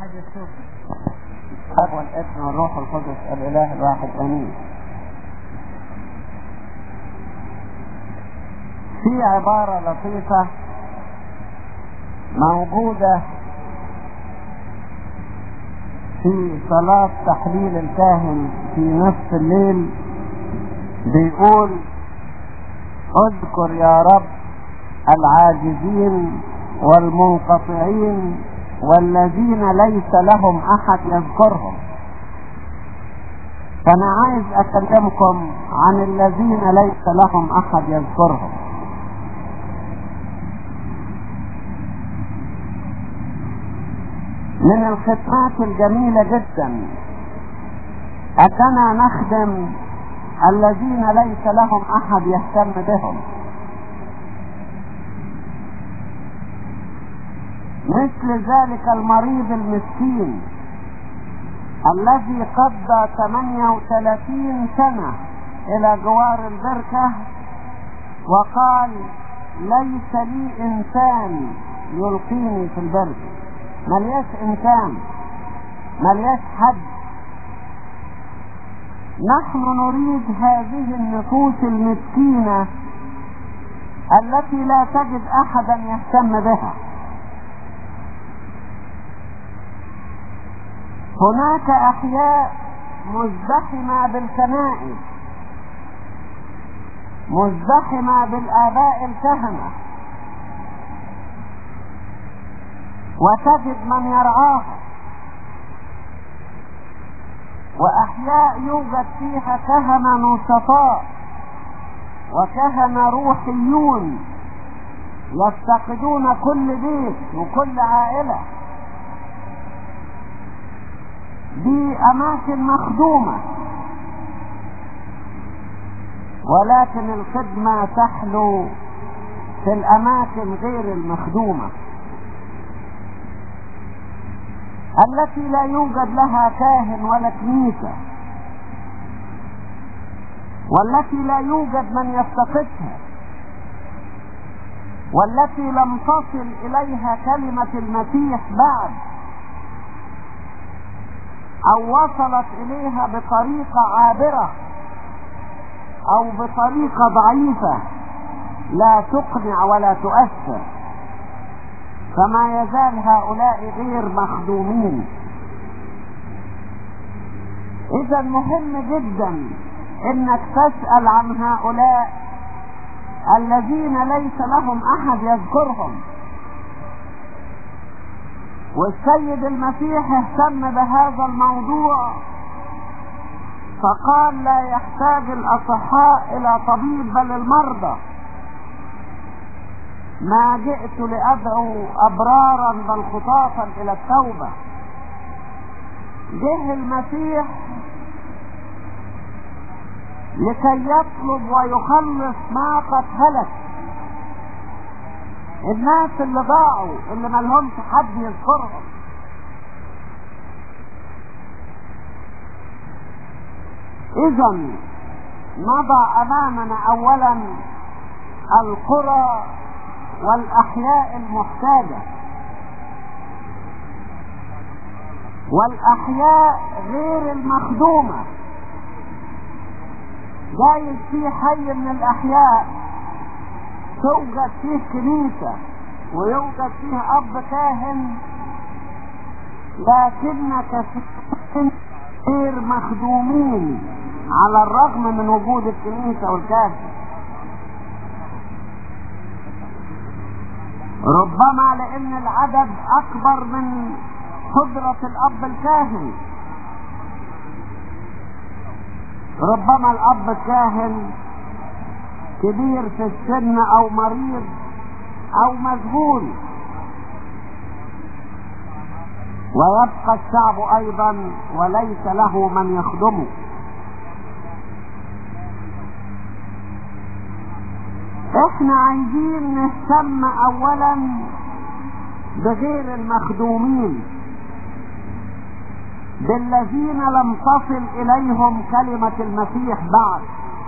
واحد يشوف الاب والابن والروح القدس الاله الواحد امين في عبارة لطيفة موجودة في صلاة تحليل الكاهن في نصف الليل بيقول اذكر يا رب العاجزين والمنقطعين والذين ليس لهم احد يذكرهم فانا عايز اكلمكم عن الذين ليس لهم احد يذكرهم من الخدمات الجميلة جدا أننا نخدم الذين ليس لهم أحد يهتم بهم مثل ذلك المريض المسكين الذي قضى 38 سنة إلى جوار البركة وقال ليس لي إنسان يلقيني في البركة ملياش إنسان ملياش حد نحن نريد هذه النفوس المسكينة التي لا تجد أحدا يهتم بها هناك أحياء مزدحمة بالكنائس مزدحمة بالآباء الكهنة وتجد من يرعاها وأحياء يوجد فيها كهنة نشطاء وكهنة روحيون يفتقدون كل بيت وكل عائلة دي أماكن مخدومة ولكن الخدمة تحلو في الأماكن غير المخدومة التي لا يوجد لها كاهن ولا كنيسة والتي لا يوجد من يفتقدها والتي لم تصل إليها كلمة المسيح بعد أو وصلت إليها بطريقة عابرة أو بطريقة ضعيفة لا تقنع ولا تؤثر فما يزال هؤلاء غير مخدومين اذا مهم جدا انك تسأل عن هؤلاء الذين ليس لهم احد يذكرهم والسيد المسيح اهتم بهذا الموضوع فقال لا يحتاج الاصحاء الى طبيب بل المرضى ما جئت لأدعو أبرارا بل خطاطا إلى التوبة جه المسيح لكي يطلب ويخلص ما قد هلك الناس اللي ضاعوا اللي ملهمش حد يذكرهم اذا نضع امامنا اولا القرى والأحياء المحتاجة والأحياء غير المخدومة جايز في حي من الأحياء توجد فيه كنيسة ويوجد فيه أب كاهن لكن كثير غير مخدومين على الرغم من وجود الكنيسة والكاهن ربما لان العدد اكبر من قدرة الاب الكاهن ربما الاب الكاهن كبير في السن او مريض او مشغول ويبقى الشعب ايضا وليس له من يخدمه احنا عايزين نهتم اولا بغير المخدومين بالذين لم تصل اليهم كلمة المسيح بعد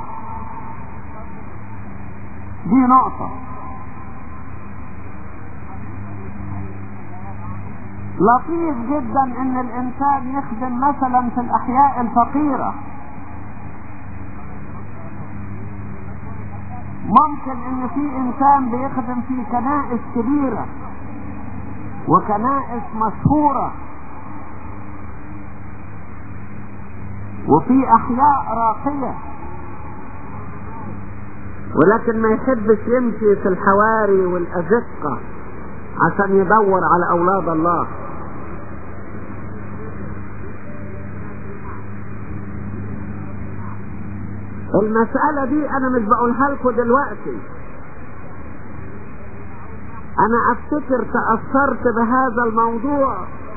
دي نقطة لطيف جدا ان الانسان يخدم مثلا في الاحياء الفقيرة ممكن ان في انسان بيخدم في كنائس كبيرة وكنائس مشهورة وفي احياء راقية ولكن ما يحبش يمشي في الحواري والازقة عشان يدور على اولاد الله المسألة دي انا مش بقولها لكم دلوقتي انا افتكر تأثرت بهذا الموضوع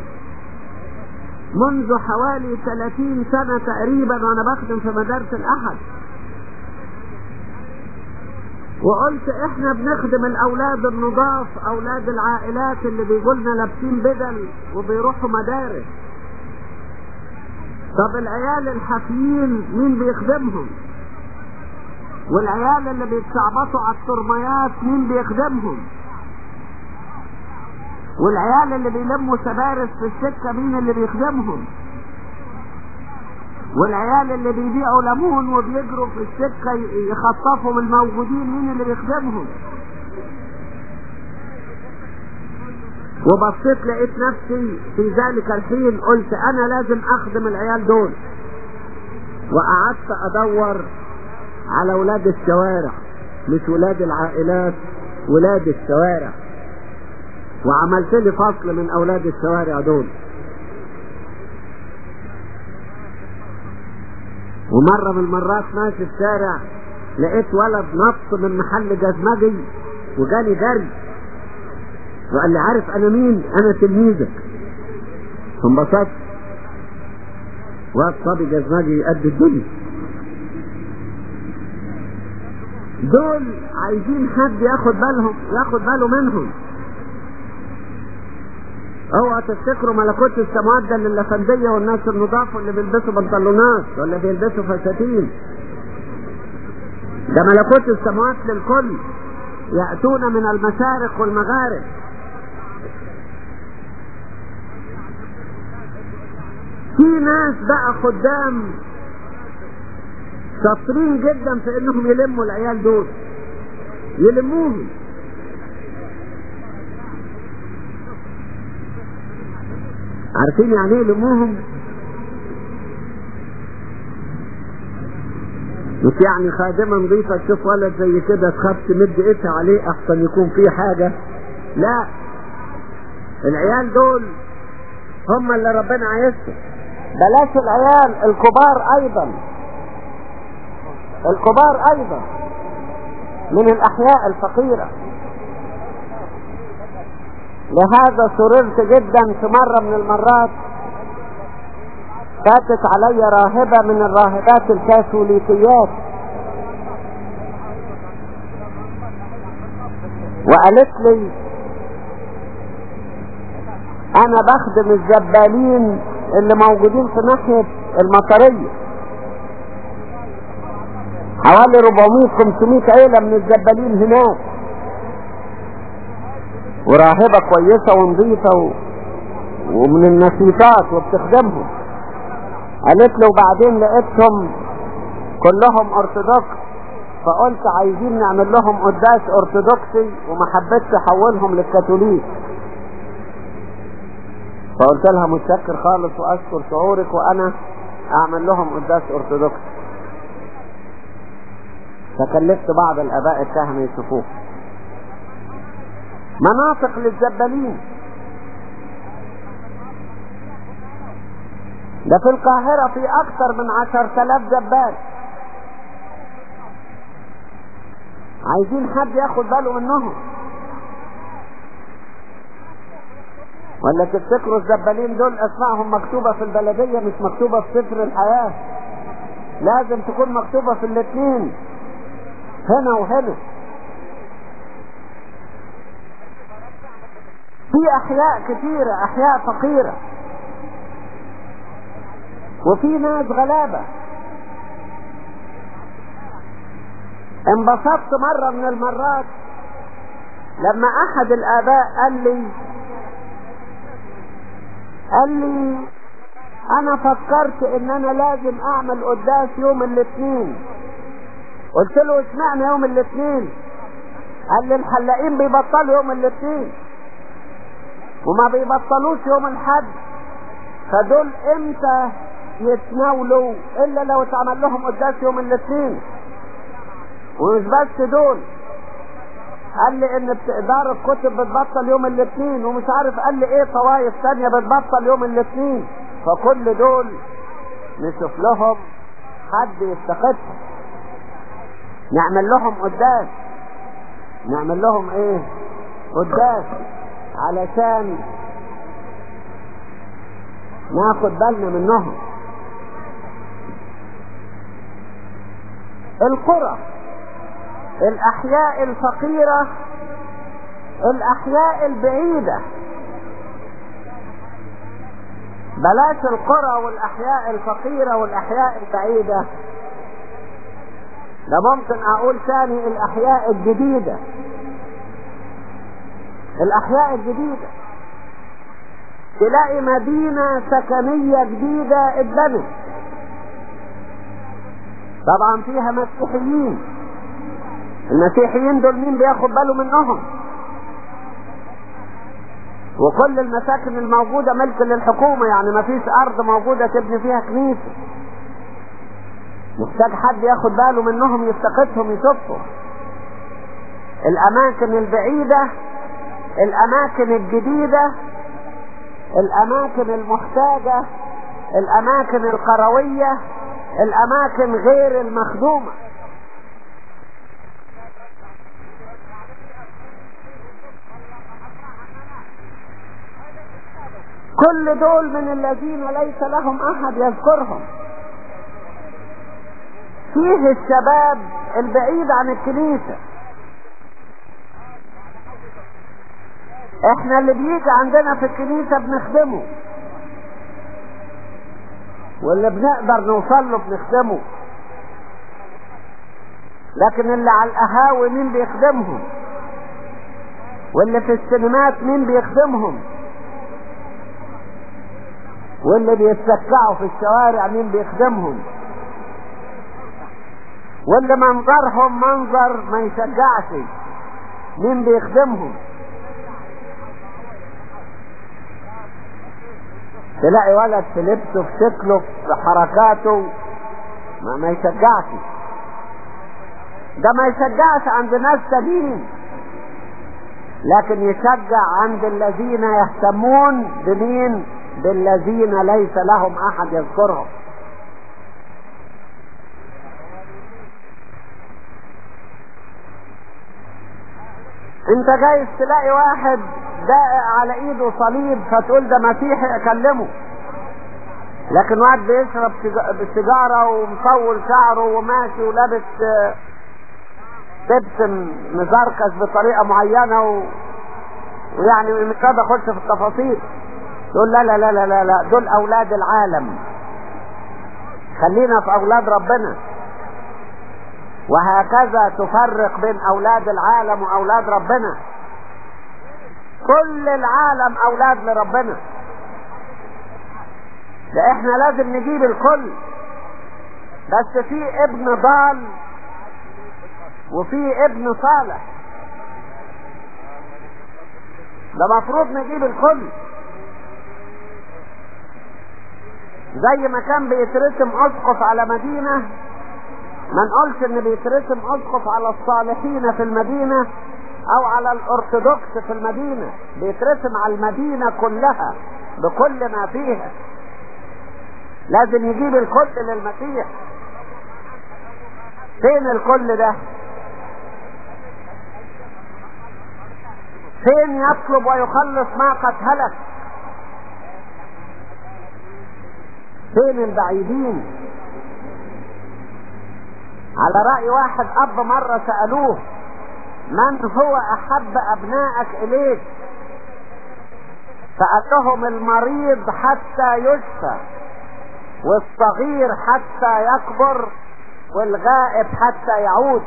منذ حوالي 30 سنة تقريبا وانا بخدم في مدارس الاحد وقلت احنا بنخدم الاولاد النضاف اولاد العائلات اللي بيقولنا لابسين بدل وبيروحوا مدارس طب العيال الحافيين مين بيخدمهم والعيال اللي بيتشعبطوا على الترميات مين بيخدمهم والعيال اللي بيلموا سبارس في السكة مين اللي بيخدمهم والعيال اللي بيبيعوا ليمون وبيجروا في السكة يخطفوا الموجودين مين اللي بيخدمهم وبصيت لقيت نفسي في ذلك الحين قلت انا لازم اخدم العيال دول وقعدت ادور على ولاد الشوارع مش ولاد العائلات ولاد الشوارع وعملت لي فصل من اولاد الشوارع دول ومرة من المرات ماشي في الشارع لقيت ولد نط من محل جزمجي وجالي جري وقال لي عارف انا مين انا تلميذك فانبسطت واد صبي جزمجي قد الدنيا دول عايزين حد ياخد بالهم ياخد باله منهم اوعى تفتكروا ملكوت السماوات ده للافنديه والناس النضاف واللي بيلبسوا بنطلونات ولا بيلبسوا فساتين ده ملكوت السماوات للكل ياتون من المشارق والمغارب في ناس بقى خدام شاطرين جدا في انهم يلموا العيال دول يلموهم عارفين يعني ايه يلموهم مش يعني خادمة نظيفة تشوف ولد زي كده تخاف تمد ايدها عليه احسن يكون فيه حاجة لا العيال دول هم اللي ربنا عايزهم بلاش العيال الكبار ايضا الكبار ايضا من الاحياء الفقيرة لهذا سررت جدا في مرة من المرات فاتت علي راهبة من الراهبات الكاثوليكيات وقالت لي انا بخدم الزبالين اللي موجودين في ناحية المطرية حوالي 400 500 عيلة من الزبالين هناك وراهبة كويسة ونظيفة و... ومن النشيطات وبتخدمهم قالت له وبعدين لقيتهم كلهم ارثوذكس فقلت عايزين نعمل لهم قداس ارثوذكسي وما حبيتش احولهم للكاثوليك فقلت لها متشكر خالص واشكر شعورك وانا اعمل لهم قداس ارثوذكسي فكلفت بعض الاباء الكهنه يشوفوه مناطق للزبالين ده في القاهرة في أكثر من عشر تلاف زبال عايزين حد ياخد باله منهم ولا تفتكروا الزبالين دول أسمائهم مكتوبة في البلدية مش مكتوبة في سفر الحياة لازم تكون مكتوبة في الاثنين هنا وهنا في احياء كثيرة احياء فقيرة وفي ناس غلابة انبسطت مرة من المرات لما احد الاباء قال لي قال لي انا فكرت ان انا لازم اعمل قداس يوم الاثنين قلت له اشمعنى يوم الاثنين قال لي الحلاقين بيبطلوا يوم الاثنين وما بيبطلوش يوم الحد فدول امتى يتناولوا الا لو اتعمل لهم قداس يوم الاثنين ومش بس دول قال لي ان دار الكتب بتبطل يوم الاثنين ومش عارف قال لي ايه طوائف ثانيه بتبطل يوم الاثنين فكل دول نشوف لهم حد يستقدهم نعمل لهم قداس نعمل لهم ايه قداس علشان ناخد بالنا منهم القرى الاحياء الفقيرة الاحياء البعيدة بلاش القرى والاحياء الفقيرة والاحياء البعيدة ده ممكن اقول ثاني الاحياء الجديدة الاحياء الجديدة تلاقي مدينة سكنية جديدة اتبنت طبعا فيها مسيحيين المسيحيين دول مين بياخد باله منهم وكل المساكن الموجودة ملك للحكومة يعني ما فيش ارض موجودة تبني فيها كنيسة محتاج حد ياخد باله منهم يفتقدهم يشوفهم الاماكن البعيدة الاماكن الجديدة الاماكن المحتاجة الاماكن القروية الاماكن غير المخدومة كل دول من الذين ليس لهم احد يذكرهم فيه الشباب البعيد عن الكنيسة احنا اللي بيجي عندنا في الكنيسة بنخدمه واللي بنقدر نوصل له بنخدمه لكن اللي على القهاوي مين بيخدمهم واللي في السينمات مين بيخدمهم واللي بيتسكعوا في الشوارع مين بيخدمهم واللي منظرهم منظر ما يشجعش مين بيخدمهم تلاقي ولد في لبسه في شكله في حركاته ما, ما يشجعش ده ما يشجعش عند ناس تانيين لكن يشجع عند الذين يهتمون بمين بالذين ليس لهم احد يذكرهم انت جايز تلاقي واحد دائق على ايده صليب فتقول ده مسيحي اكلمه لكن واحد بيشرب سيجاره ومطول شعره وماشي ولابس لبس مزركش بطريقه معينه و... ويعني مش قادر اخش في التفاصيل يقول لا لا لا لا لا لا دول اولاد العالم خلينا في اولاد ربنا وهكذا تفرق بين اولاد العالم واولاد ربنا كل العالم اولاد لربنا ده احنا لازم نجيب الكل بس في ابن ضال وفي ابن صالح ده مفروض نجيب الكل زي ما كان بيترسم اسقف على مدينة ما نقولش ان بيترسم اسقف على الصالحين في المدينة او على الارثوذكس في المدينة بيترسم على المدينة كلها بكل ما فيها لازم يجيب الكل للمسيح فين الكل ده فين يطلب ويخلص ما قد هلك فين البعيدين على رأي واحد أب مرة سألوه من هو أحب أبنائك إليك فقال لهم المريض حتى يشفى والصغير حتى يكبر والغائب حتى يعود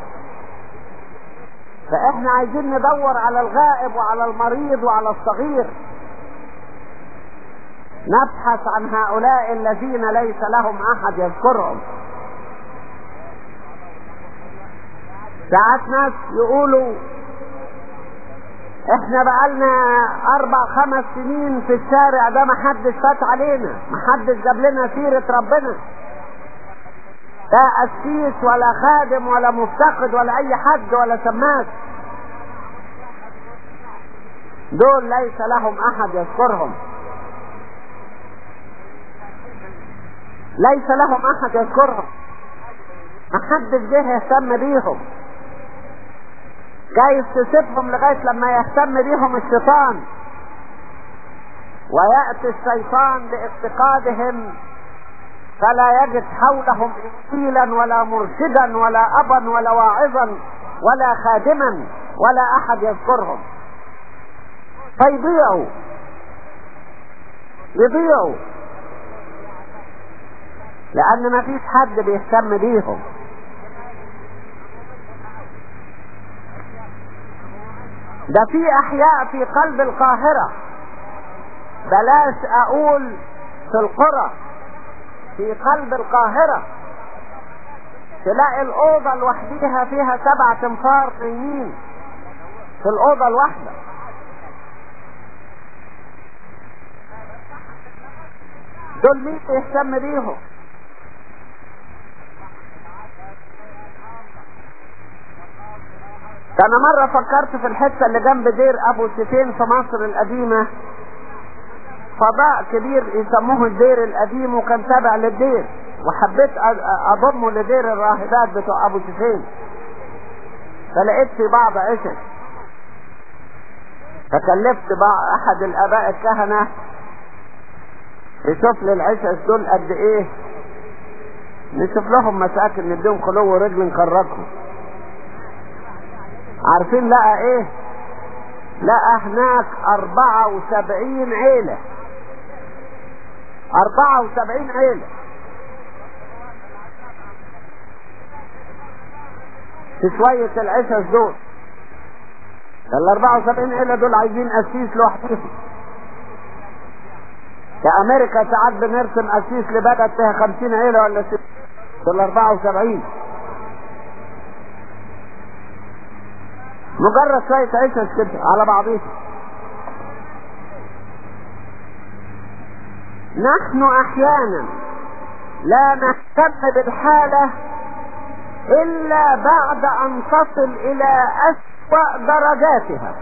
فاحنا عايزين ندور على الغائب وعلى المريض وعلى الصغير نبحث عن هؤلاء الذين ليس لهم احد يذكرهم ساعات ناس يقولوا احنا بقالنا اربع خمس سنين في الشارع ده محدش فات علينا محدش جاب لنا سيرة ربنا لا قسيس ولا خادم ولا مفتقد ولا اي حد ولا سماك دول ليس لهم احد يذكرهم ليس لهم احد يذكرهم محدش جه يهتم بيهم جايز تسيبهم لغاية لما يهتم بيهم الشيطان ويأتي الشيطان لافتقادهم فلا يجد حولهم انجيلا ولا مرشدا ولا ابا ولا واعظا ولا خادما ولا احد يذكرهم فيضيعوا يضيعوا لان ما فيش حد بيهتم بيهم ده في احياء في قلب القاهرة بلاش اقول في القرى في قلب القاهرة تلاقي الأوضة لوحديها فيها سبع تنفار نايمين في الأوضة الواحدة دول مين يهتم بيهم انا مرة فكرت في الحتة اللي جنب دير ابو سفين في مصر القديمة فضاء كبير يسموه الدير القديم وكان تابع للدير وحبيت اضمه لدير الراهبات بتوع ابو سفين فلقيت في بعض عشش فكلفت بعض احد الاباء الكهنة يشوف لي العشش دول قد ايه نشوف لهم مساكن نديهم خلو ورجل نخرجهم عارفين لقى ايه لقى هناك اربعة وسبعين عيلة اربعة وسبعين عيلة في شوية العشش دول ال 74 عيلة دول عايزين قسيس لوحدهم في امريكا ساعات بنرسم قسيس لبلد فيها 50 عيلة ولا 60 دول 74 مجرد شوية عشش كده على بعضيها نحن احيانا لا نهتم بالحالة الا بعد ان تصل الى اسوأ درجاتها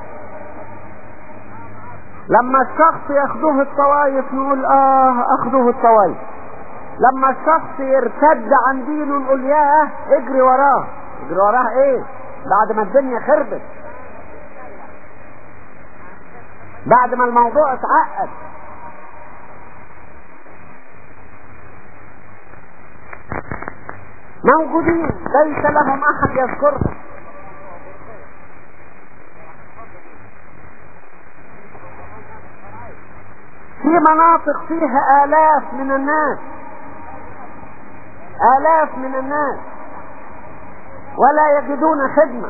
لما الشخص ياخدوه الطوايف نقول اه اخدوه الطوايف لما الشخص يرتد عن دينه نقول ياه اجري وراه اجري وراه ايه بعد ما الدنيا خربت بعد ما الموضوع اتعقد موجودين ليس لهم احد يذكرهم في مناطق فيها الاف من الناس الاف من الناس ولا يجدون خدمة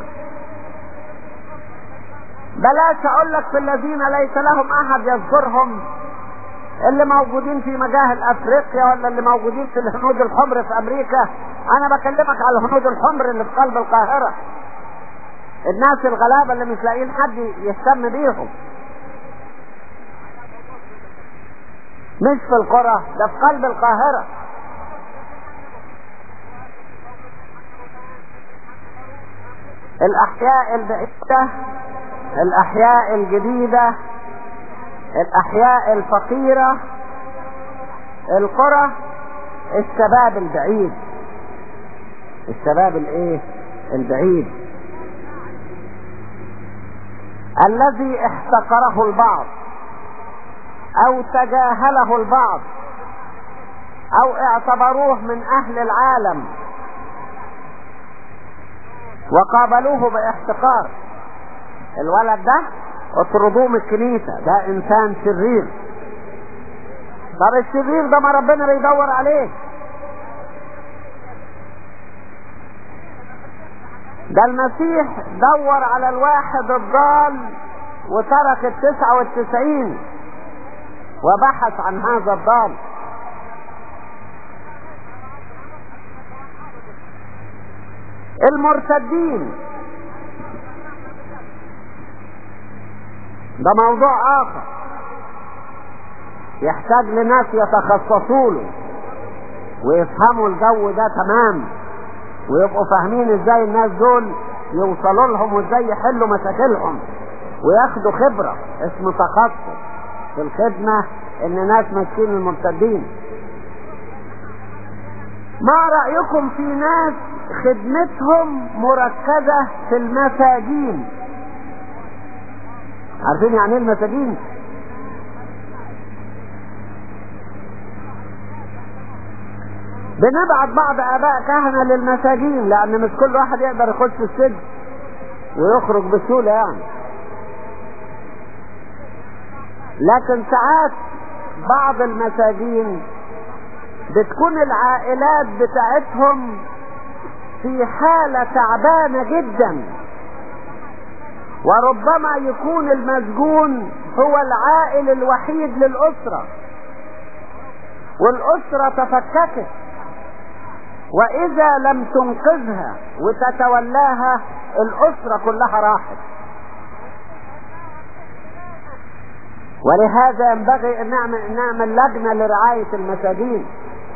بلاش اقول لك في الذين ليس لهم احد يذكرهم اللي موجودين في مجاهل افريقيا ولا اللي موجودين في الهنود الحمر في امريكا انا بكلمك على الهنود الحمر اللي في قلب القاهرة الناس الغلابة اللي مش لاقيين حد يهتم بيهم مش في القرى ده في قلب القاهرة الاحياء البعيدة الاحياء الجديدة الاحياء الفقيرة القرى الشباب البعيد الشباب الايه البعيد الذي احتقره البعض او تجاهله البعض او اعتبروه من اهل العالم وقابلوه باحتقار الولد ده اطردوه من الكنيسة ده انسان شرير طب الشرير ده ما ربنا بيدور عليه ده المسيح دور على الواحد الضال وترك التسعة والتسعين وبحث عن هذا الضال المرتدين ده موضوع اخر يحتاج لناس يتخصصوا له ويفهموا الجو ده تمام ويبقوا فاهمين ازاي الناس دول يوصلوا لهم وازاي يحلوا مشاكلهم وياخدوا خبرة اسمه تخصص في الخدمة ان ناس ماسكين المرتدين ما رأيكم في ناس خدمتهم مركزة في المساجين عارفين يعني ايه المساجين بنبعت بعض اباء كهنة للمساجين لان مش كل واحد يقدر يخش السجن ويخرج بسهولة يعني لكن ساعات بعض المساجين بتكون العائلات بتاعتهم في حالة تعبانة جدا وربما يكون المسجون هو العائل الوحيد للأسرة والأسرة تفككت وإذا لم تنقذها وتتولاها الأسرة كلها راحت ولهذا ينبغي ان نعمل, نعمل لجنة لرعاية المساجين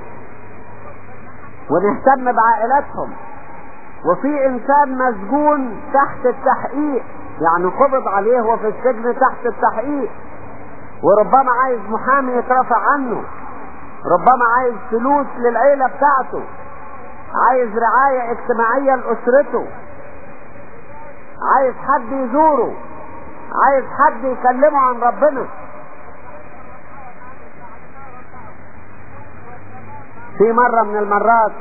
ونهتم بعائلاتهم وفي انسان مسجون تحت التحقيق يعني قبض عليه وفي السجن تحت التحقيق وربما عايز محامي يترفع عنه ربما عايز فلوس للعيلة بتاعته عايز رعاية اجتماعية لأسرته عايز حد يزوره عايز حد يكلمه عن ربنا في مرة من المرات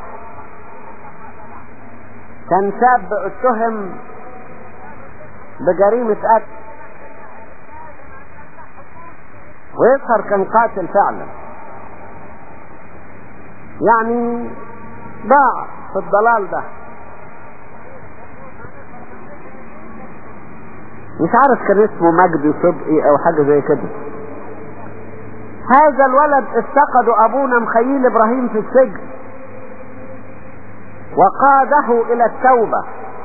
كان شاب اتهم بجريمة قتل ويظهر كان قاتل فعلا يعني ضاع في الضلال ده مش عارف كان اسمه مجدي صدقي او حاجة زي كده هذا الولد افتقده ابونا مخيل ابراهيم في السجن وقاده الى التوبة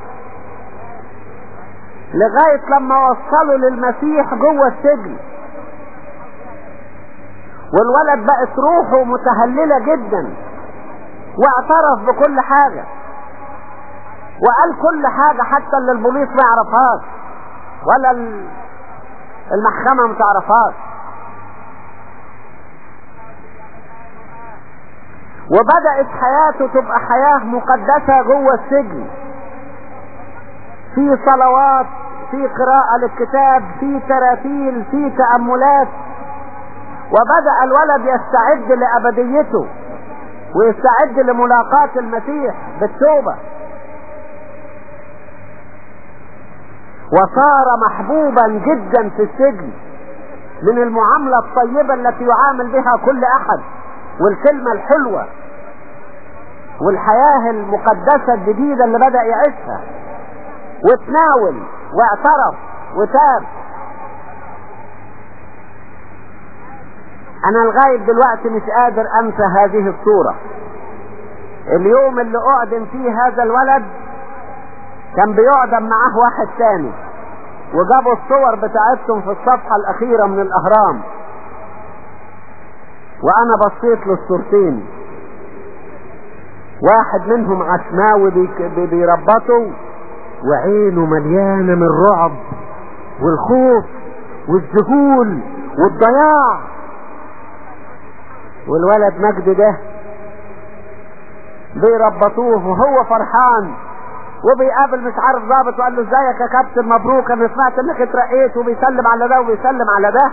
لغاية لما وصلوا للمسيح جوه السجن والولد بقت روحه متهللة جدا واعترف بكل حاجة وقال كل حاجة حتى اللي البوليس ما يعرفهاش ولا المحكمة ما تعرفهاش وبدأت حياته تبقى حياة مقدسة جوه السجن في صلوات في قراءة للكتاب في تراتيل في تأملات وبدأ الولد يستعد لأبديته ويستعد لملاقاة المسيح بالتوبة وصار محبوبا جدا في السجن من المعاملة الطيبة التي يعامل بها كل أحد والكلمة الحلوة والحياة المقدسة الجديدة اللي بدأ يعيشها وتناول واعترف وتاب انا لغاية دلوقتي مش قادر انسى هذه الصورة اليوم اللي اعدم فيه هذا الولد كان بيعدم معاه واحد تاني وجابوا الصور بتاعتهم في الصفحة الاخيرة من الاهرام وانا بصيت للصورتين واحد منهم عشماوي بيربطه وعينه مليانة من الرعب والخوف والذهول والضياع والولد مجد ده بيربطوه وهو فرحان وبيقابل مش عارف ضابط وقال له ازيك يا كابتن مبروك انا سمعت انك اترقيت وبيسلم على ده وبيسلم على ده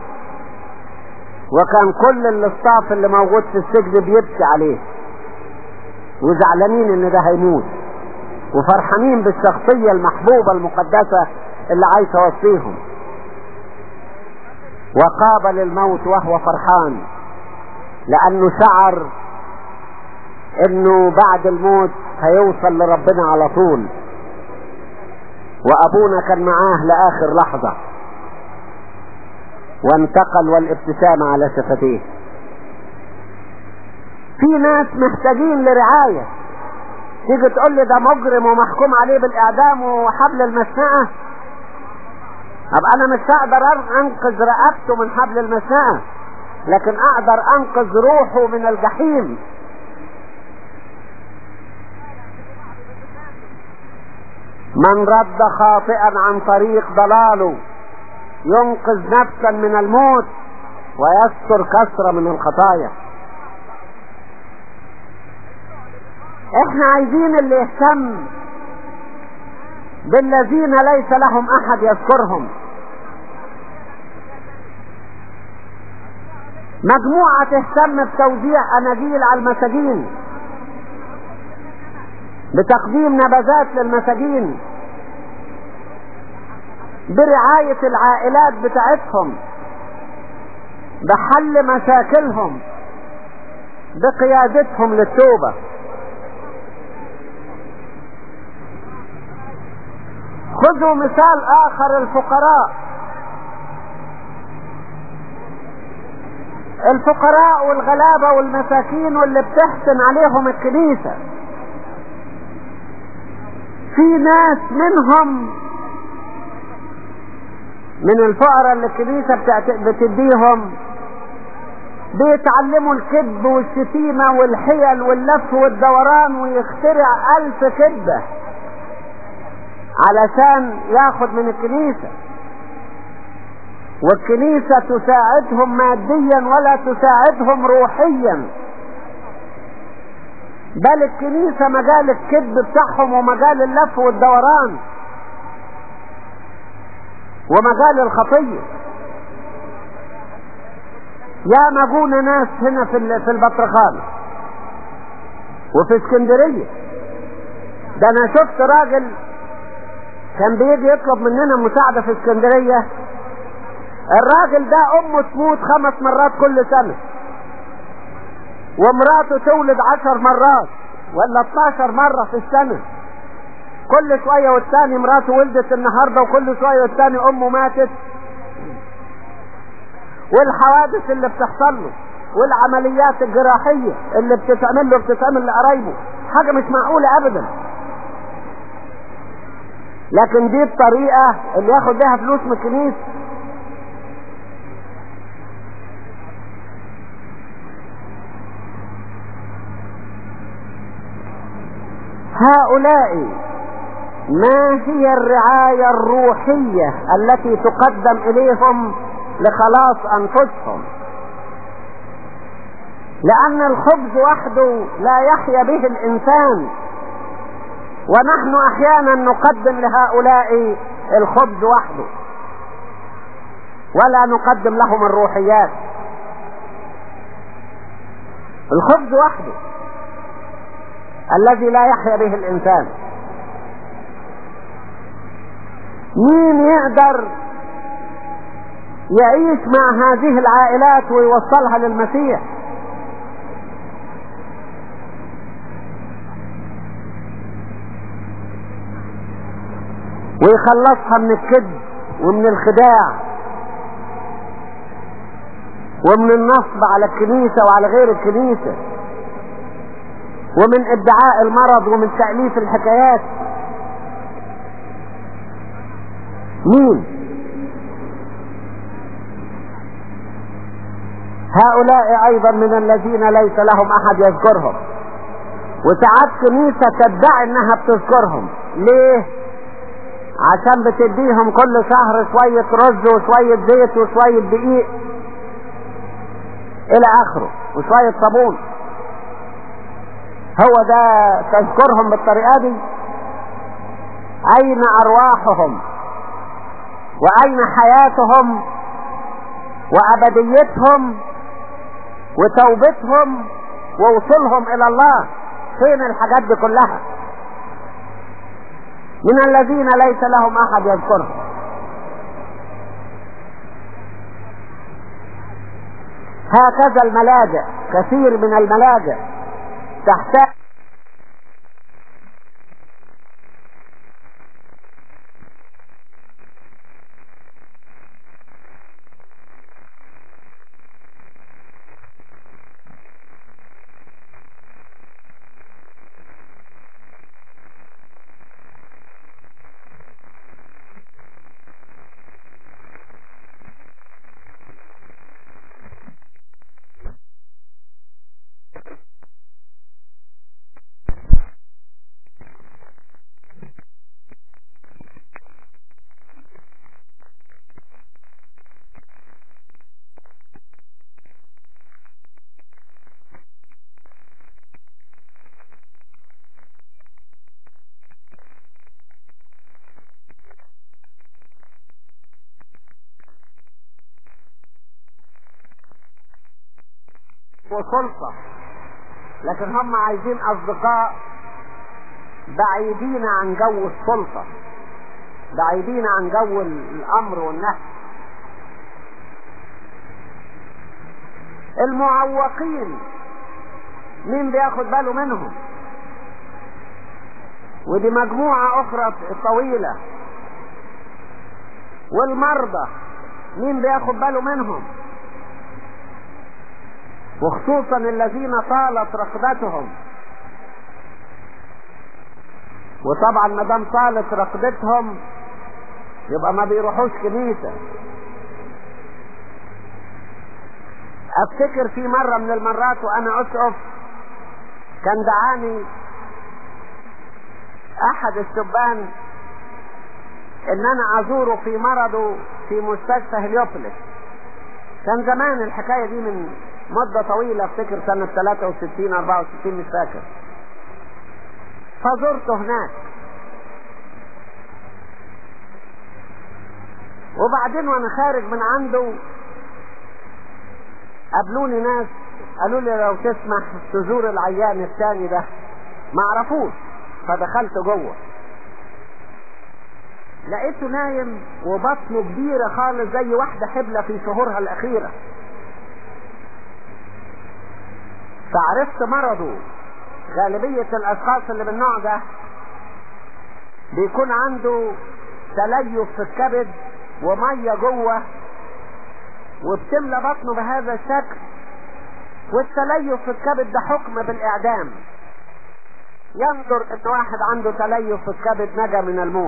وكان كل الاستاف اللي موجود في السجن بيبكي عليه وزعلانين ان ده هيموت وفرحانين بالشخصية المحبوبة المقدسة اللي عايشة وسطيهم وقابل الموت وهو فرحان لانه شعر انه بعد الموت هيوصل لربنا على طول وابونا كان معاه لاخر لحظة وانتقل والابتسامة على شفتيه في ناس محتاجين لرعاية تيجي تقول لي ده مجرم ومحكوم عليه بالاعدام وحبل المشنقة ابقى انا مش هقدر انقذ رقبته من حبل المشنقة لكن اقدر انقذ روحه من الجحيم من رد خاطئا عن طريق ضلاله ينقذ نفسا من الموت ويستر كسرة من الخطايا احنا عايزين اللي يهتم بالذين ليس لهم احد يذكرهم مجموعة تهتم بتوزيع اناجيل على المساجين بتقديم نبذات للمساجين برعاية العائلات بتاعتهم بحل مشاكلهم بقيادتهم للتوبة خذوا مثال اخر الفقراء الفقراء والغلابة والمساكين واللي بتحسن عليهم الكنيسة في ناس منهم من الفقراء اللي الكنيسة بتديهم بيتعلموا الكذب والشتيمة والحيل واللف والدوران ويخترع ألف كذبة علشان ياخد من الكنيسة والكنيسة تساعدهم ماديا ولا تساعدهم روحيا بل الكنيسة مجال الكذب بتاعهم ومجال اللف والدوران ومجال الخطية يا مجونا ناس هنا في في البطرخان وفي اسكندرية ده انا شفت راجل كان بيجي يطلب مننا مساعدة في اسكندرية الراجل ده امه تموت خمس مرات كل سنة ومراته تولد عشر مرات ولا 12 مرة في السنة كل شوية والتاني مراته ولدت النهاردة وكل شوية والتاني امه ماتت والحوادث اللي بتحصل له والعمليات الجراحية اللي بتتعمل له بتتعمل لقرايبه حاجة مش معقولة ابدا لكن دي الطريقة اللي ياخد بيها فلوس من الكنيسة هؤلاء ما هي الرعاية الروحية التي تقدم إليهم لخلاص أنفسهم لأن الخبز وحده لا يحيا به الإنسان ونحن أحيانا نقدم لهؤلاء الخبز وحده ولا نقدم لهم الروحيات الخبز وحده الذي لا يحيا به الإنسان مين يقدر يعيش مع هذه العائلات ويوصلها للمسيح ويخلصها من الكذب ومن الخداع ومن النصب على الكنيسة وعلى غير الكنيسة ومن ادعاء المرض ومن تأليف الحكايات مين هؤلاء ايضا من الذين ليس لهم احد يذكرهم وساعات كنيسة تدعي انها بتذكرهم ليه عشان بتديهم كل شهر شوية رز وشوية زيت وشوية دقيق الى اخره وشوية صابون هو ده تذكرهم بالطريقة دي اين ارواحهم واين حياتهم وابديتهم وتوبتهم ووصولهم الى الله فين الحاجات دي كلها من الذين ليس لهم احد يذكرهم هكذا الملاجئ كثير من الملاجئ تحتاج وسلطة لكن هم عايزين اصدقاء بعيدين عن جو السلطة بعيدين عن جو الامر والنهي المعوقين مين بياخد باله منهم ودي مجموعة اخرى طويلة والمرضى مين بياخد باله منهم وخصوصا الذين طالت رقبتهم وطبعا ما دام طالت رقبتهم يبقى ما بيروحوش كنيسة افتكر في مرة من المرات وانا اسقف كان دعاني احد الشبان ان انا ازوره في مرضه في مستشفى هليوبوليس كان زمان الحكاية دي من مدة طويلة افتكر سنة 63 64 مش فاكر فزرته هناك وبعدين وانا خارج من عنده قابلوني ناس قالوا لي لو تسمح تزور العيان الثاني ده ما عرفوش فدخلت جوه لقيته نايم وبطنه كبيرة خالص زي واحدة حبلة في شهورها الأخيرة فعرفت مرضه غالبية الأشخاص اللي من النوع ده بيكون عنده تليف في الكبد ومية جوه وبتملى بطنه بهذا الشكل والتليف في الكبد ده حكم بالإعدام ينظر ان واحد عنده تليف في الكبد نجا من الموت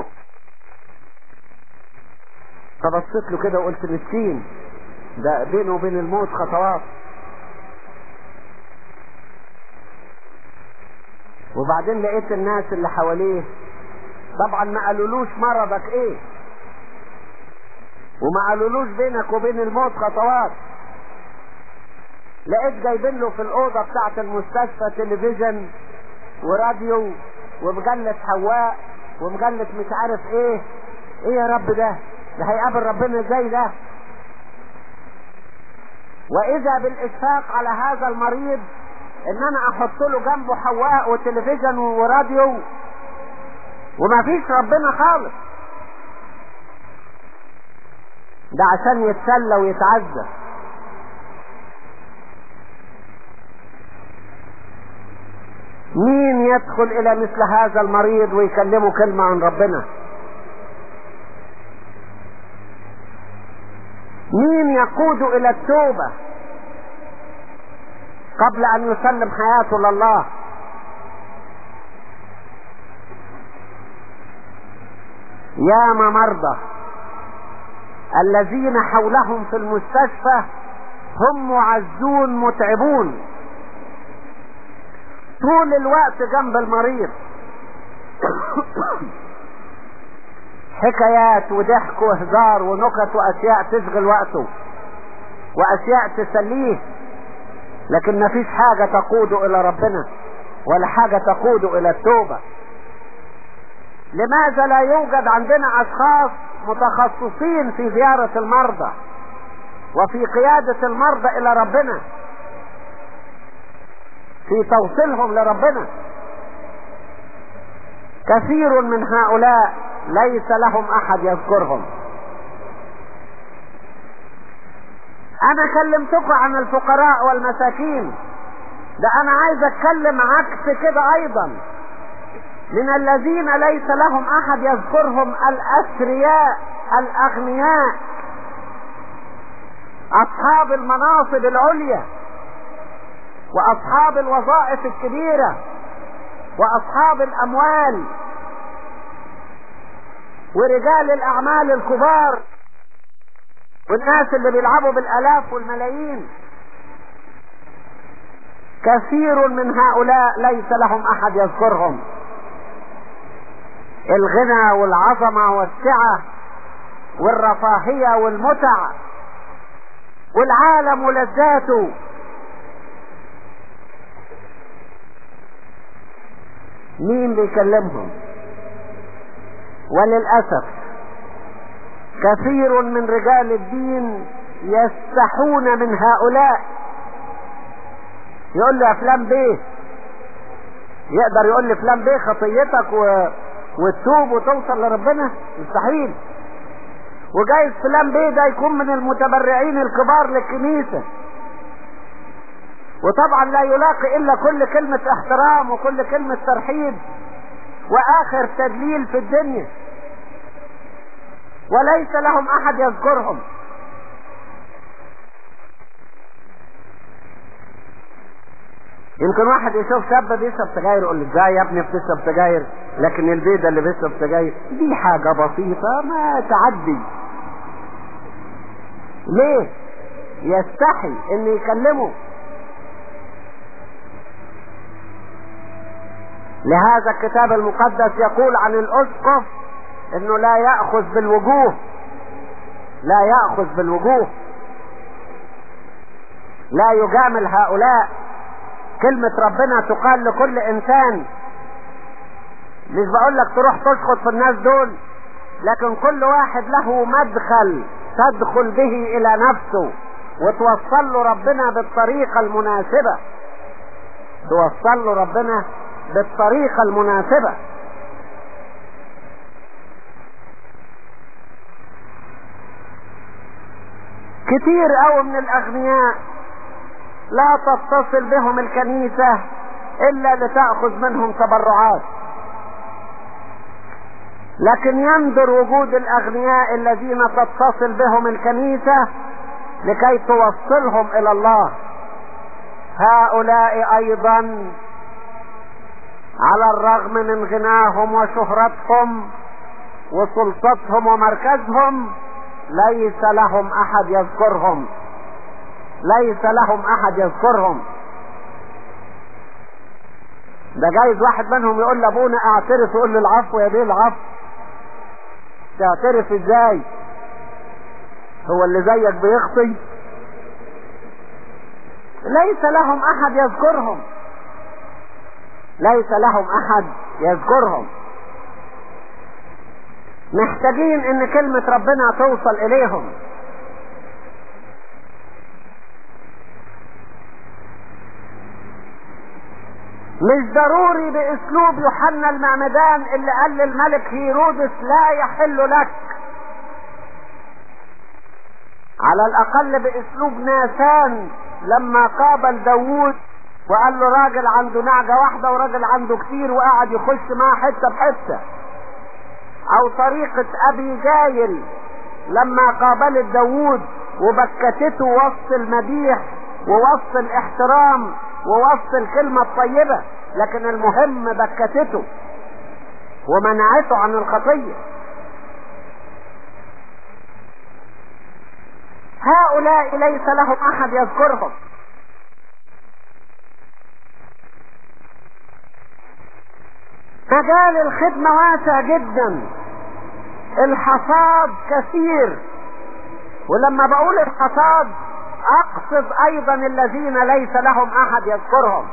فبصيت له كده وقلت مسكين ده بينه وبين الموت خطوات وبعدين لقيت الناس اللي حواليه طبعا ما قالولوش مرضك ايه وما قالولوش بينك وبين الموت خطوات لقيت جايبين له في الاوضه بتاعه المستشفى تلفزيون وراديو ومجله حواء ومجله مش عارف ايه ايه يا رب ده ده هيقابل ربنا ازاي ده واذا بالاشفاق على هذا المريض ان انا احط له جنبه حواء وتلفزيون وراديو وما فيش ربنا خالص ده عشان يتسلى ويتعزى مين يدخل الى مثل هذا المريض ويكلمه كلمة عن ربنا مين يقود الى التوبة قبل ان يسلم حياته لله ياما مرضى الذين حولهم في المستشفى هم معزون متعبون طول الوقت جنب المريض حكايات وضحك وهزار ونكت واشياء تشغل وقته واشياء تسليه لكن مفيش حاجة تقوده الى ربنا ولا حاجة تقوده الى التوبة لماذا لا يوجد عندنا اشخاص متخصصين في زيارة المرضى وفي قيادة المرضى الى ربنا في توصيلهم لربنا كثير من هؤلاء ليس لهم احد يذكرهم انا كلمتكم عن الفقراء والمساكين ده انا عايز اتكلم عكس كده ايضا من الذين ليس لهم احد يذكرهم الاثرياء الاغنياء اصحاب المناصب العليا واصحاب الوظائف الكبيرة واصحاب الاموال ورجال الاعمال الكبار والناس اللي بيلعبوا بالالاف والملايين كثير من هؤلاء ليس لهم احد يذكرهم الغنى والعظمة والسعة والرفاهية والمتع والعالم ولذاته مين بيكلمهم وللأسف كثير من رجال الدين يستحون من هؤلاء يقول لي يا فلان بيه يقدر يقول لي فلان بيه خطيتك و... وتتوب وتوصل لربنا مستحيل وجايز فلان بيه ده يكون من المتبرعين الكبار للكنيسة وطبعا لا يلاقي الا كل كلمة احترام وكل كلمة ترحيب واخر تدليل في الدنيا وليس لهم احد يذكرهم يمكن واحد يشوف شاب بيشرب سجاير يقول له ازاي يا ابني بتشرب سجاير لكن البيضة اللي بيشرب سجاير دي حاجة بسيطة ما تعدي ليه يستحي ان يكلمه لهذا الكتاب المقدس يقول عن الاسقف انه لا يأخذ بالوجوه لا يأخذ بالوجوه لا يجامل هؤلاء كلمة ربنا تقال لكل انسان مش بقول لك تروح تشخط في الناس دول لكن كل واحد له مدخل تدخل به الى نفسه وتوصل له ربنا بالطريقة المناسبة توصل له ربنا بالطريقة المناسبة كتير قوي من الاغنياء لا تتصل بهم الكنيسة الا لتأخذ منهم تبرعات لكن يندر وجود الاغنياء الذين تتصل بهم الكنيسة لكي توصلهم الى الله هؤلاء ايضا على الرغم من غناهم وشهرتهم وسلطتهم ومركزهم ليس لهم احد يذكرهم ليس لهم احد يذكرهم ده جايز واحد منهم يقول لابونا اعترف يقول له العفو يا بيه العفو تعترف ازاي هو اللي زيك بيخطي ليس لهم احد يذكرهم ليس لهم احد يذكرهم محتاجين ان كلمة ربنا توصل اليهم مش ضروري باسلوب يوحنا المعمدان اللي قال للملك هيرودس لا يحل لك على الاقل باسلوب ناسان لما قابل داوود وقال له راجل عنده نعجة واحدة وراجل عنده كتير وقعد يخش معاه حتة بحتة او طريقة ابي جايل لما قابلت داوود وبكتته وسط المديح ووسط الاحترام ووسط الكلمة الطيبة لكن المهم بكتته ومنعته عن الخطية هؤلاء ليس لهم احد يذكرهم مجال الخدمة واسع جدا الحصاد كثير ولما بقول الحصاد اقصد ايضا الذين ليس لهم احد يذكرهم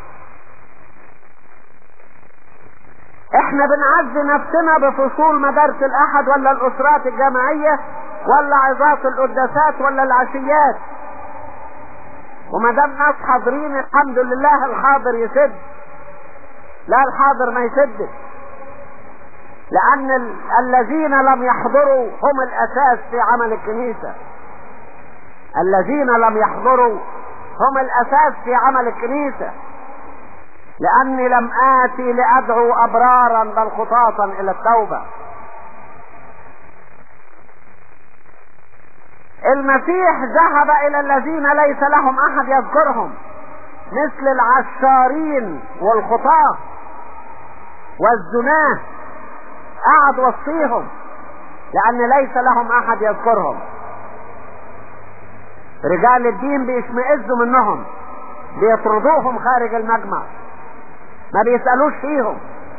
احنا بنعزي نفسنا بفصول مدارس الاحد ولا الاسرات الجماعية ولا عظات القداسات ولا العشيات وما دام ناس حاضرين الحمد لله الحاضر يسد لا الحاضر ما يسدش لان ال... الذين لم يحضروا هم الاساس في عمل الكنيسة الذين لم يحضروا هم الاساس في عمل الكنيسة لاني لم اتي لادعو ابرارا بل خطاطا الى التوبة المسيح ذهب الى الذين ليس لهم احد يذكرهم مثل العشارين والخطاة والزناه قعد وصيهم لان ليس لهم احد يذكرهم رجال الدين بيشمئزوا منهم بيطردوهم خارج المجمع ما بيسألوش فيهم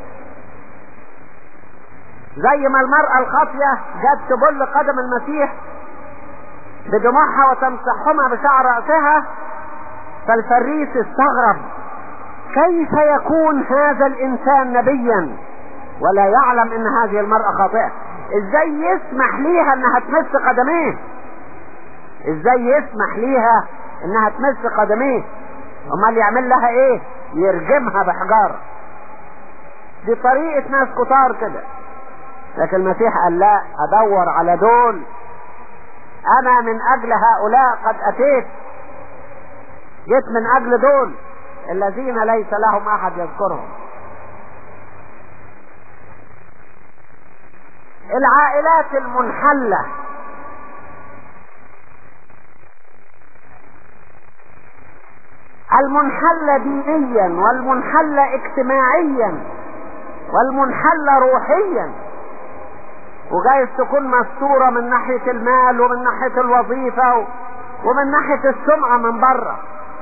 زي ما المرأة الخاطية جت تبل قدم المسيح بدموعها وتمسحهما بشعر رأسها فالفريس استغرب كيف يكون هذا الانسان نبيا ولا يعلم ان هذه المرأة خاطئة ازاي يسمح ليها انها تمس قدميه ازاي يسمح ليها انها تمس قدميه امال يعمل لها ايه يرجمها بحجارة دي طريقة ناس كتار كده لكن المسيح قال لا ادور على دول انا من اجل هؤلاء قد اتيت جيت من اجل دول الذين ليس لهم احد يذكرهم العائلات المنحلة المنحلة دينيا والمنحلة اجتماعيا والمنحلة روحيا وجايز تكون مستورة من ناحية المال ومن ناحية الوظيفة ومن ناحية السمعة من بره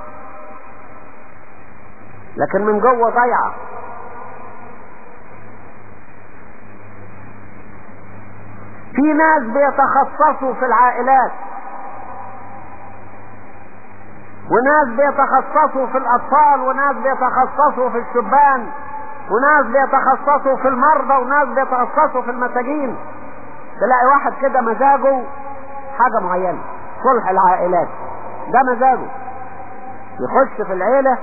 لكن من جوه ضيعة في ناس بيتخصصوا في العائلات وناس بيتخصصوا في الأطفال وناس بيتخصصوا في الشبان وناس بيتخصصوا في المرضى وناس بيتخصصوا في المساجين تلاقي واحد كده مزاجه حاجة معينة صلح العائلات ده مزاجه يخش في العيلة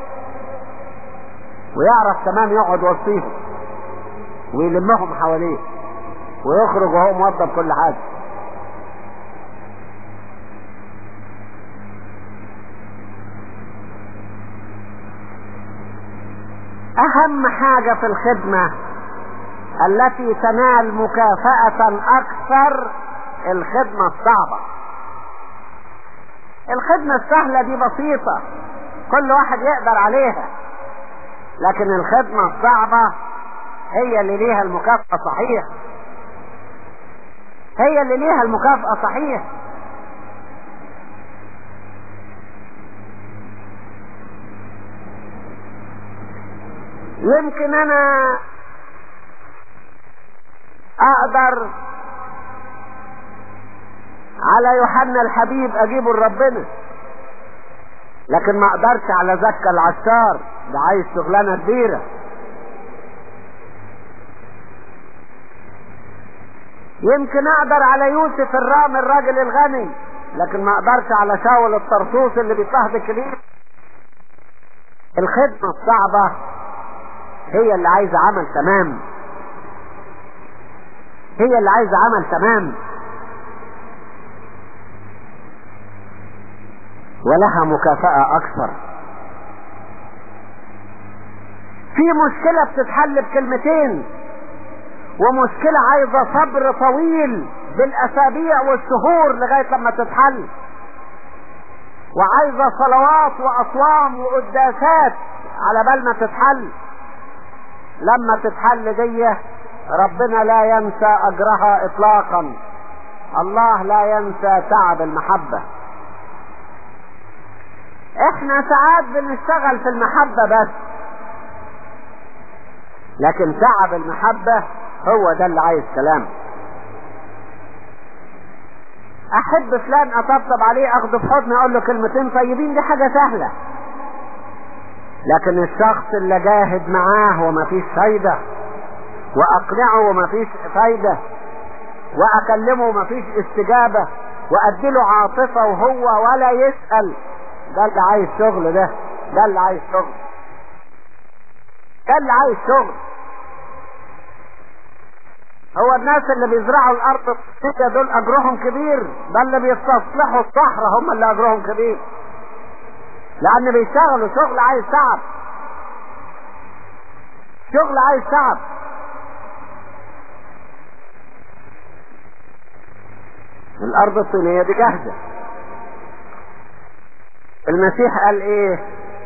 ويعرف تمام يقعد وسطيهم ويلمهم حواليه ويخرج وهو موظف كل حاجة اهم حاجة في الخدمة التي تنال مكافأة اكثر الخدمة الصعبة الخدمة السهلة دي بسيطة كل واحد يقدر عليها لكن الخدمة الصعبة هي اللي ليها المكافأة صحيح هي اللي ليها المكافأة صحيح يمكن انا اقدر على يوحنا الحبيب اجيبه لربنا لكن ما اقدرش على زكا العشار ده عايز شغلانه كبيره يمكن اقدر على يوسف الرام الراجل الغني لكن ما اقدرش على شاول الطرطوس اللي بيصاحب الكبير الخدمة الصعبة هي اللي عايزة عمل تمام هي اللي عايزة عمل تمام ولها مكافأة أكثر في مشكلة بتتحل بكلمتين ومشكلة عايزة صبر طويل بالأسابيع والشهور لغاية لما تتحل وعايزة صلوات وأصوام وقداسات على بال ما تتحل لما تتحل دي ربنا لا ينسى أجرها إطلاقا الله لا ينسى تعب المحبة احنا ساعات بنشتغل في المحبة بس لكن تعب المحبة هو ده اللي عايز كلام احب فلان اطبطب عليه اخده في حضني اقول له كلمتين طيبين دي حاجة سهلة لكن الشخص اللي جاهد معاه ومفيش فايدة واقنعه ومفيش فايدة واكلمه ومفيش استجابة واديله عاطفة وهو ولا يسأل ده اللي عايز شغل ده ده اللي عايز شغل ده اللي عايز شغل هو الناس اللي بيزرعوا الارض كده دول اجرهم كبير ده اللي بيستصلحوا الصحراء هم اللي اجرهم كبير لان بيشتغلوا شغل عايز تعب شغل عايز تعب الارض الصينية دي جاهزة المسيح قال ايه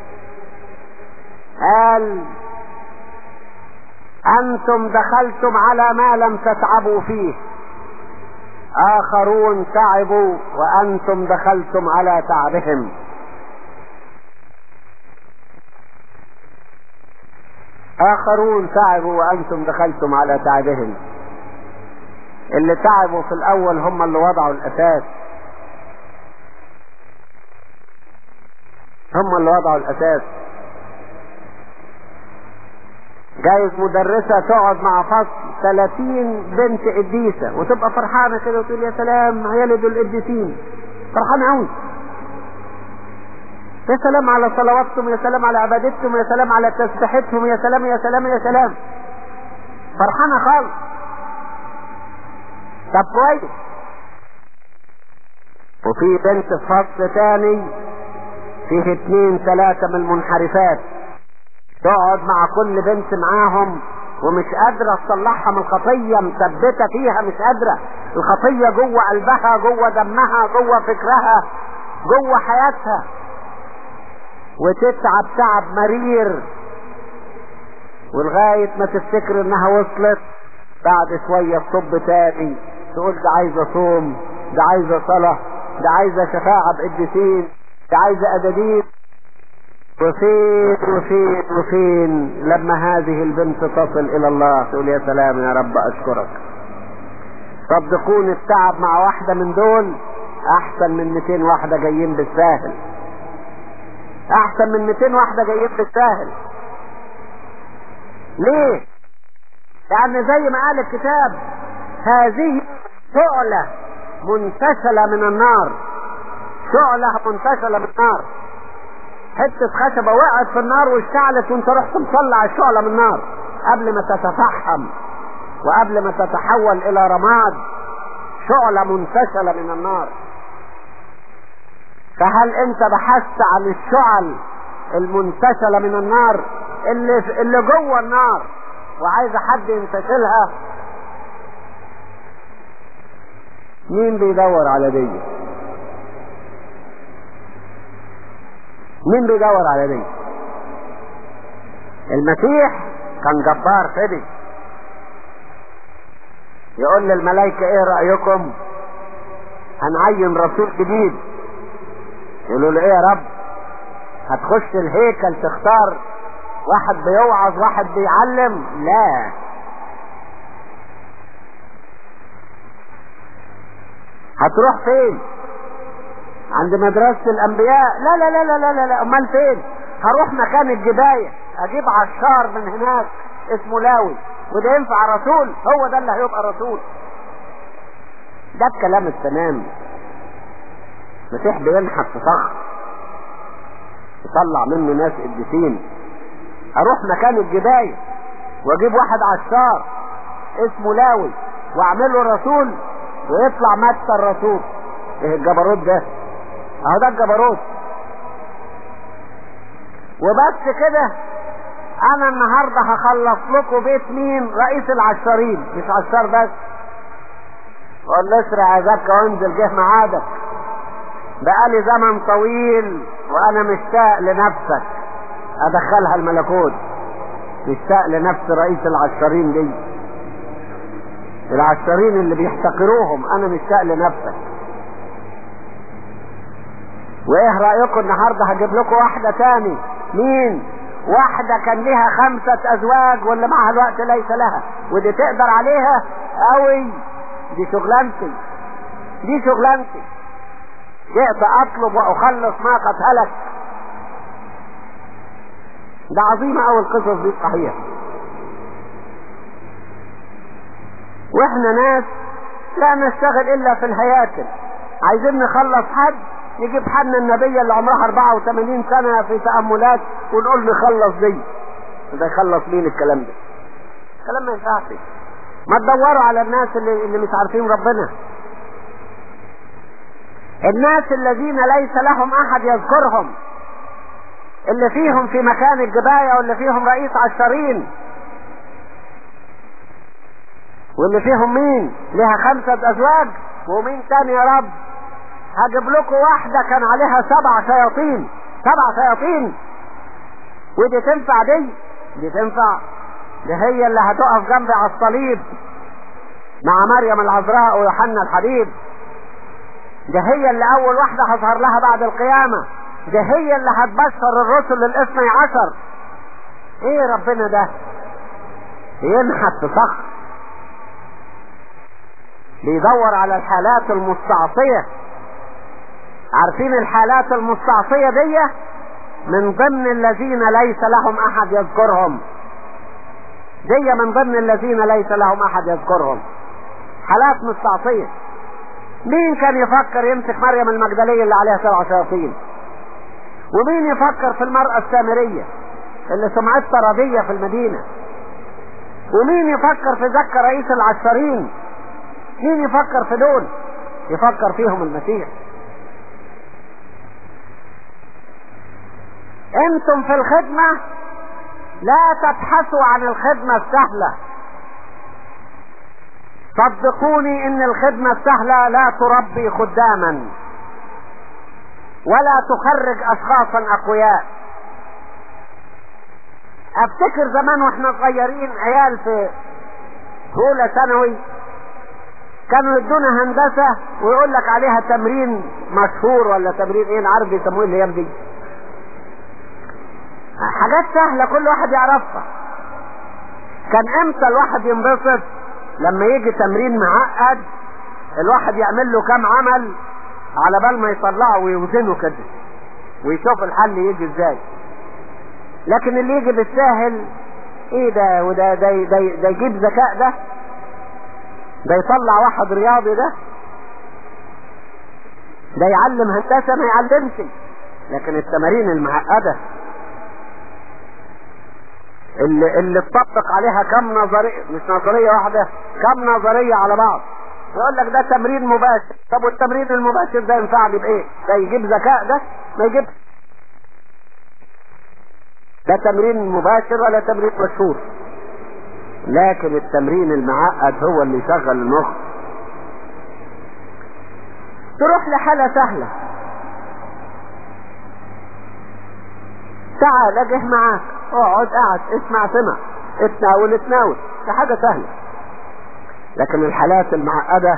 قال انتم دخلتم على ما لم تتعبوا فيه اخرون تعبوا وانتم دخلتم على تعبهم اخرون تعبوا وانتم دخلتم على تعبهم اللي تعبوا في الاول هم اللي وضعوا الاساس هم اللي وضعوا الاساس جايز مدرسة تقعد مع فصل 30 بنت قديسة وتبقى فرحانة كده وتقول يا سلام عيالي دول قديسين فرحانة قوي يا سلام على صلواتهم يا سلام على عبادتهم يا سلام على تسبيحتهم يا سلام يا سلام يا سلام فرحانة خالص طب كويس وفي بنت في فصل تاني فيه اتنين تلاتة من المنحرفات تقعد مع كل بنت معاهم ومش قادرة تصلحها من الخطية مثبتة فيها مش قادرة الخطية جوه قلبها جوه دمها جوه فكرها جوه حياتها وتتعب تعب مرير ولغاية ما تفتكر انها وصلت بعد شوية تصب تاني تقول ده عايزة صوم ده عايزة صلاة ده عايزة شفاعة بقدسين ده عايزة أدادين وفين وفين وفين لما هذه البنت تصل إلى الله تقول يا سلام يا رب أشكرك صدقوني التعب مع واحدة من دول أحسن من 200 واحدة جايين بالساهل أحسن من 200 واحدة جايين بالساهل ليه؟ يعني زي ما قال الكتاب هذه شعلة منتشلة من النار شعلة منتشلة من النار حتة خشبة وقعت في النار واشتعلت وانت رحت مطلع الشعلة من النار قبل ما تتفحم وقبل ما تتحول الى رماد شعلة منتشلة من النار فهل انت بحثت عن الشعل المنتشلة من النار اللي, اللي جوه النار وعايزة حد ينتشلها مين بيدور على دي مين بيدور على دي المسيح كان جبار فدي يقول للملائكة ايه رأيكم هنعين رسول جديد يقولوا له ايه يا رب هتخش الهيكل تختار واحد بيوعظ واحد بيعلم لا هتروح فين عند مدرسة الانبياء لا لا لا لا لا لا, لا. امال فين هروح مكان الجباية اجيب عشار من هناك اسمه لاوي وده ينفع رسول هو ده اللي هيبقى رسول ده الكلام التمام المسيح بينحت في صخر يطلع منه ناس قديسين اروح مكان الجباية واجيب واحد عشار اسمه لاوي واعمله رسول ويطلع متى الرسول ايه الجبروت ده اهو ده الجبروت وبس كده انا النهاردة هخلص لكم بيت مين رئيس العشارين مش عشار بس قول له اسرع عذابك وانزل جه معادك بقالي زمن طويل وانا مشتاق لنفسك ادخلها الملكوت مشتاق لنفس رئيس العشارين دي العشارين اللي بيحتقروهم انا مشتاق لنفسك وايه رايكم النهارده هجيب لكم واحده تاني مين واحدة كان لها خمسة ازواج واللي معها الوقت ليس لها ودي تقدر عليها قوي دي شغلانتي دي شغلانتي جئت اطلب واخلص ما قد هلك ده عظيمة اوي القصص دي صحيح واحنا ناس لا نشتغل الا في الهياكل عايزين نخلص حد نجيب حنا النبية اللي عمرها 84 سنة في تأملات ونقول نخلص دي ده يخلص مين الكلام ده الكلام ما ينفعش ما تدوروا على الناس اللي, اللي مش عارفين ربنا الناس الذين ليس لهم احد يذكرهم اللي فيهم في مكان الجباية واللي فيهم رئيس عشرين واللي فيهم مين لها خمسة ازواج ومين تاني يا رب هجيب لكم واحدة كان عليها سبع شياطين سبع شياطين ودي تنفع دي دي تنفع دي هي اللي هتقف جنبي على الصليب مع مريم العذراء ويوحنا الحبيب ده هي اللي اول واحدة هظهر لها بعد القيامة ده هي اللي هتبشر الرسل الاثني عشر ايه ربنا ده ينحت في صخر بيدور على الحالات المستعصية عارفين الحالات المستعصية دي من ضمن الذين ليس لهم احد يذكرهم دي من ضمن الذين ليس لهم احد يذكرهم حالات مستعصية مين كان يفكر يمسك مريم المجدلية اللي عليها سبع شياطين ومين يفكر في المرأة السامرية اللي سمعتها رضية في المدينة ومين يفكر في زكا رئيس العشرين مين يفكر في دول يفكر فيهم المسيح انتم في الخدمة لا تبحثوا عن الخدمة السهلة صدقوني ان الخدمة السهلة لا تربي خداما ولا تخرج اشخاصا اقوياء افتكر زمان واحنا صغيرين عيال في اولى ثانوي كانوا يدونا هندسة ويقول لك عليها تمرين مشهور ولا تمرين ايه عارف بيسموه الايام دي حاجات سهلة كل واحد يعرفها كان امتى الواحد ينبسط لما يجي تمرين معقد الواحد يعمل له كام عمل على بال ما يطلعه ويوزنه كده ويشوف الحل يجي ازاي لكن اللي يجي بالساهل ايه ده وده ده, ده, ده يجيب ذكاء ده ده يطلع واحد رياضي ده ده يعلم هندسة ما يعلمش لكن التمارين المعقدة اللي اللي تطبق عليها كم نظرية مش نظرية واحدة كم نظرية على بعض يقول لك ده تمرين مباشر طب والتمرين المباشر ده ينفعني بايه ده يجيب ذكاء ده ما يجيب ده تمرين مباشر ولا تمرين مشهور لكن التمرين المعقد هو اللي يشغل المخ تروح لحالة سهلة تعال جه معاك اقعد قاعد اسمع سمع اتناول اتناول ده حاجة سهلة لكن الحالات المعقدة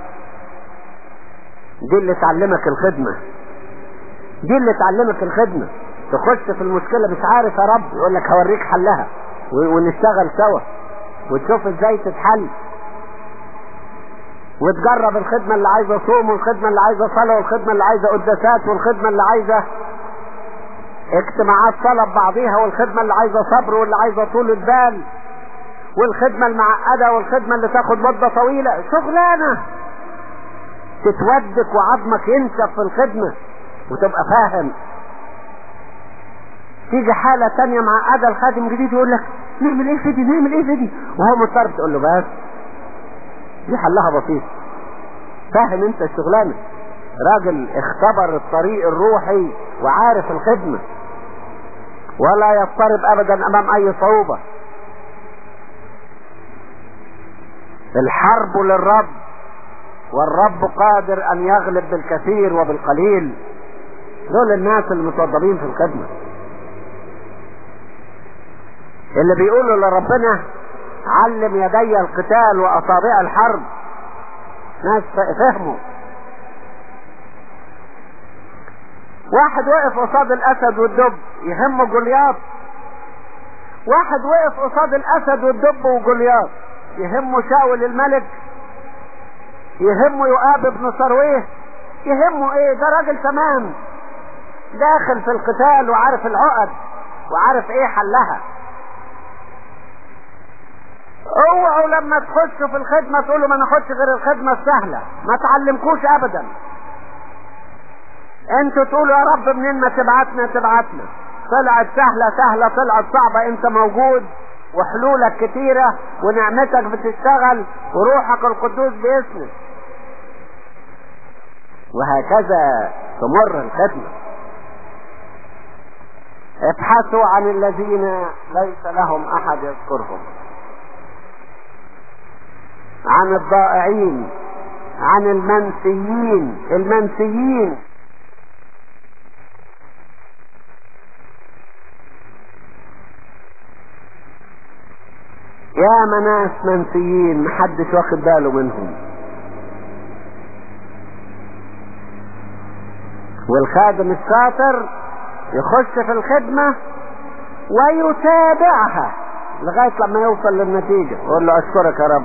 دي اللي تعلمك الخدمة دي اللي تعلمك الخدمة تخش في المشكلة مش عارف يا رب يقول لك هوريك حلها ونشتغل سوا وتشوف ازاي تتحل وتجرب الخدمة اللي عايزة صوم والخدمة اللي عايزة صلاة والخدمة اللي عايزة قداسات والخدمة اللي عايزة اجتماعات صلاة بعضيها والخدمة اللي عايزة صبر واللي عايزة طول البال والخدمة المعقدة والخدمة اللي تاخد مدة طويلة شغلانة تتودك وعظمك ينشف في الخدمة وتبقى فاهم تيجي حالة تانية معقدة الخادم جديد يقول لك نعمل ايه في دي نعمل ايه في دي وهو مضطر تقول له بس دي حلها بسيط فاهم انت الشغلانة راجل اختبر الطريق الروحي وعارف الخدمة ولا يضطرب ابدا امام اي صعوبة الحرب للرب والرب قادر ان يغلب بالكثير وبالقليل دول الناس المتوضبين في الخدمة اللي بيقولوا لربنا علم يدي القتال واصابع الحرب ناس فهموا واحد وقف قصاد الاسد والدب يهمه جولياط واحد وقف قصاد الاسد والدب وجولياط يهمه شاول الملك يهمه يؤاب بن سرويه يهمه ايه ده راجل تمام داخل في القتال وعارف العقد وعارف ايه حلها اوعوا لما تخشوا في الخدمة تقولوا ما ناخدش غير الخدمة السهلة ما تعلمكوش ابدا انتوا تقولوا يا رب منين ما تبعتنا تبعتنا طلعت سهلة سهلة طلعت صعبة انت موجود وحلولك كتيرة ونعمتك بتشتغل وروحك القدوس بيسند وهكذا تمر الخدمة ابحثوا عن الذين ليس لهم احد يذكرهم عن الضائعين عن المنسيين المنسيين يا مناس منسيين محدش واخد باله منهم والخادم الشاطر يخش في الخدمة ويتابعها لغاية لما يوصل للنتيجة يقول له اشكرك يا رب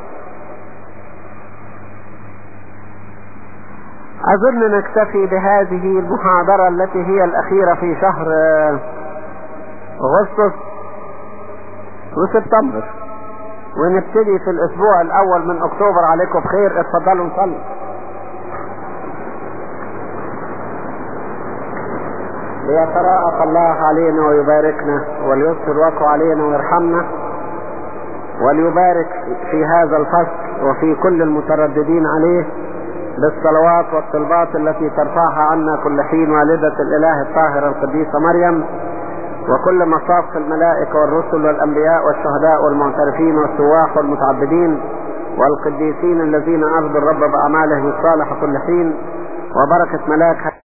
اظن نكتفي بهذه المحاضرة التي هي الاخيرة في شهر اغسطس وسبتمبر ونبتدي في الاسبوع الاول من اكتوبر عليكم بخير اتفضلوا نصلي ليتراءف الله علينا ويباركنا وليسر وقعه علينا ويرحمنا وليبارك في هذا الفصل وفي كل المترددين عليه بالصلوات والطلبات التي ترفعها عنا كل حين والدة الإله الطاهرة القديسة مريم وكل مصاف الملائكة والرسل والأنبياء والشهداء والمعترفين والسواح والمتعبدين والقديسين الذين أرضوا الرب بأعمالهم الصالحة كل حين وبركة ملاك